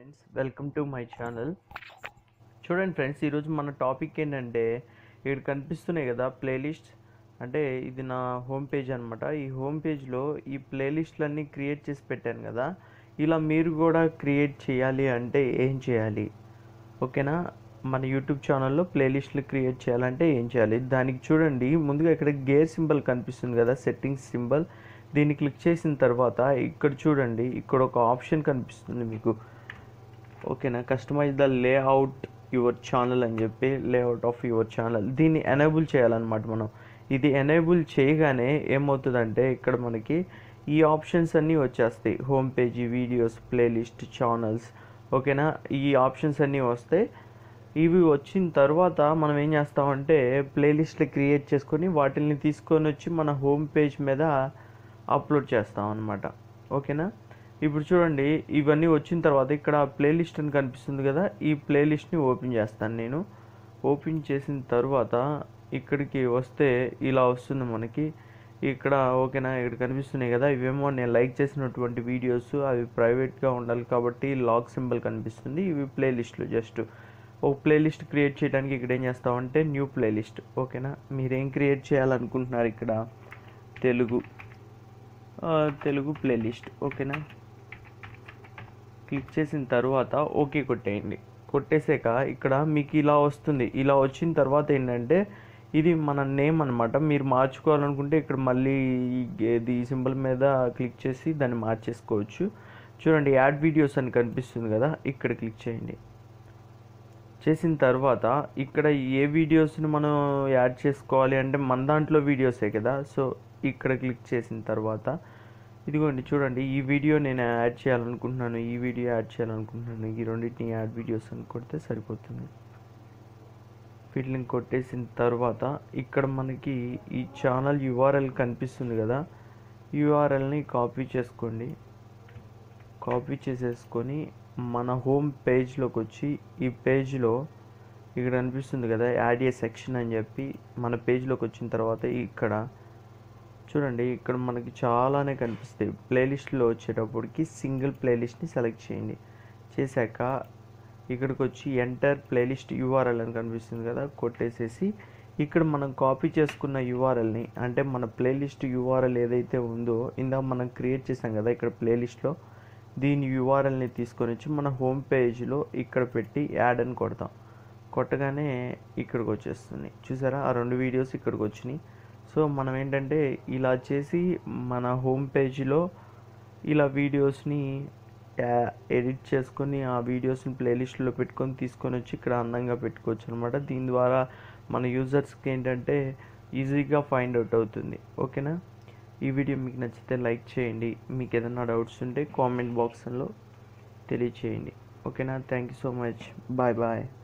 friends welcome to my channel చూడండి friends ఈరోజు మన టాపిక్ ఏంటంటే ఇక్కడ కనిపిస్తున్నాయి కదా ప్లేలిస్ట్ అంటే ఇది నా హోమ్ పేజ్ అనమాట ఈ హోమ్ పేజ్లో ఈ ప్లేలిస్ట్లన్నీ క్రియేట్ చేసి పెట్టాను కదా ఇలా మీరు కూడా క్రియేట్ చేయాలి అంటే ఏం చేయాలి ఓకేనా మన యూట్యూబ్ ఛానల్లో ప్లేలిస్ట్లు క్రియేట్ చేయాలంటే ఏం చేయాలి దానికి చూడండి ముందుగా ఇక్కడ గేర్ సింబల్ కనిపిస్తుంది కదా సెట్టింగ్స్ సింబల్ దీన్ని క్లిక్ చేసిన తర్వాత ఇక్కడ చూడండి ఇక్కడ ఒక ఆప్షన్ కనిపిస్తుంది మీకు ఓకేనా customize the layout your channel అని చెప్పి లేఅవుట్ ఆఫ్ యువర్ ఛానల్ దీన్ని ఎనేబుల్ చేయాలన్నమాట మనం ఇది ఎనేబుల్ చేయగానే ఏమవుతుందంటే ఇక్కడ మనకి ఈ ఆప్షన్స్ అన్నీ వచ్చేస్తాయి home page videos playlist channels ఓకేనా ఈ ఆప్షన్స్ అన్నీ వస్తాయి ఇవి వచ్చిన తర్వాత మనం ఏం చేస్తామంటే ప్లేలిస్ట్లు క్రియేట్ చేసుకొని వాటిని తీసుకొని వచ్చి మన హోమ్ పేజ్ మీద అప్లోడ్ చేస్తాం అనమాట ఓకేనా ఇప్పుడు చూడండి ఇవన్నీ వచ్చిన తర్వాత ఇక్కడ ప్లేలిస్ట్ అని కనిపిస్తుంది కదా ఈ ప్లేలిస్ట్ని ఓపెన్ చేస్తాను నేను ఓపెన్ చేసిన తర్వాత ఇక్కడికి వస్తే ఇలా వస్తుంది మనకి ఇక్కడ ఓకేనా ఇక్కడ కనిపిస్తున్నాయి కదా ఇవేమో నేను లైక్ చేసినటువంటి వీడియోస్ అవి ప్రైవేట్గా ఉండాలి కాబట్టి లాక్ సింబల్ కనిపిస్తుంది ఇవి ప్లేలిస్ట్లు జస్ట్ ఒక ప్లేలిస్ట్ క్రియేట్ చేయడానికి ఇక్కడ ఏం చేస్తామంటే న్యూ ప్లేలిస్ట్ ఓకేనా మీరేం క్రియేట్ చేయాలనుకుంటున్నారు ఇక్కడ తెలుగు ఆ, తెలుగు ప్లేలిస్ట్ ఓకేనా క్లిక్ చేసిన తర్వాత ఓకే కొట్టేయండి కొట్టేసాక ఇక్కడ మీకు ఇలా వస్తుంది ఇలా వచ్చిన తర్వాత ఏంటంటే ఇది మన నేమ్ అనమాట మీరు మార్చుకోవాలనుకుంటే ఇక్కడ మళ్ళీ ఈ- ఇది సింబల్ మీద క్లిక్ చేసి దాన్ని మార్చేసుకోవచ్చు చూడండి యాడ్ వీడియోస్ అని కనిపిస్తుంది కదా ఇక్కడ క్లిక్ చేయండి చేసిన తర్వాత ఇక్కడ ఏ వీడియోస్ని మనం యాడ్ చేసుకోవాలి అంటే మన దాంట్లో వీడియోసే కదా సో ఇక్కడ క్లిక్ చేసిన తర్వాత ఇదిగోండి చూడండి ఈ వీడియో నేను యాడ్ చేయాలనుకుంటున్నాను ఈ వీడియో యాడ్ చేయాలనుకుంటున్నాను ఈ రెండింటిని యాడ్ వీడియోస్ అని కొడితే సరిపోతుంది ఫీల్డింగ్ కొట్టేసిన తర్వాత ఇక్కడ మనకి ఈ ఛానల్ యూఆర్ఎల్ కనిపిస్తుంది కదా యూఆర్ఎల్ని కాపీ చేసుకోండి కాపీ చేసేసుకొని మన హోమ్ పేజ్లోకి వచ్చి ఈ పేజ్లో ఇక్కడ అనిపిస్తుంది కదా యాడ్ ఏ సెక్షన్ అని చెప్పి మన పేజ్లోకి వచ్చిన తర్వాత ఇక్కడ చూడండి ఇక్కడ మనకి చాలానే కనిపిస్తాయి ప్లేలిస్ట్లో వచ్చేటప్పటికి సింగిల్ ప్లేలిస్ట్ని సెలెక్ట్ చేయండి చేశాక ఇక్కడికి వచ్చి ఎంటర్ ప్లేలిస్ట్ యూఆర్ఎల్ అని కనిపిస్తుంది కదా కొట్టేసేసి ఇక్కడ మనం కాపీ చేసుకున్న యూఆర్ఎల్ని అంటే మన ప్లేలిస్ట్ యూఆర్ఎల్ ఏదైతే ఉందో ఇందాక మనం క్రియేట్ చేసాం కదా ఇక్కడ ప్లేలిస్ట్లో దీని యూఆర్ఎల్ని తీసుకొని వచ్చి మన హోమ్ పేజ్లో ఇక్కడ పెట్టి యాడ్ అని కొడతాం కొట్టగానే ఇక్కడికి వచ్చేస్తుంది చూసారా ఆ రెండు వీడియోస్ ఇక్కడికి వచ్చినాయి సో మనం ఏంటంటే ఇలా చేసి మన హోమ్ పేజ్లో ఇలా వీడియోస్ని ఎడిట్ చేసుకొని ఆ వీడియోస్ని ప్లేలిస్ట్లో పెట్టుకొని తీసుకొని వచ్చి ఇక్కడ అందంగా పెట్టుకోవచ్చు అనమాట దీని ద్వారా మన యూజర్స్కి ఏంటంటే ఈజీగా ఫైండ్ అవుట్ అవుతుంది ఓకేనా ఈ వీడియో మీకు నచ్చితే లైక్ చేయండి మీకు ఏదైనా డౌట్స్ ఉంటే కామెంట్ బాక్స్లో తెలియచేయండి ఓకేనా thank you so much bye bye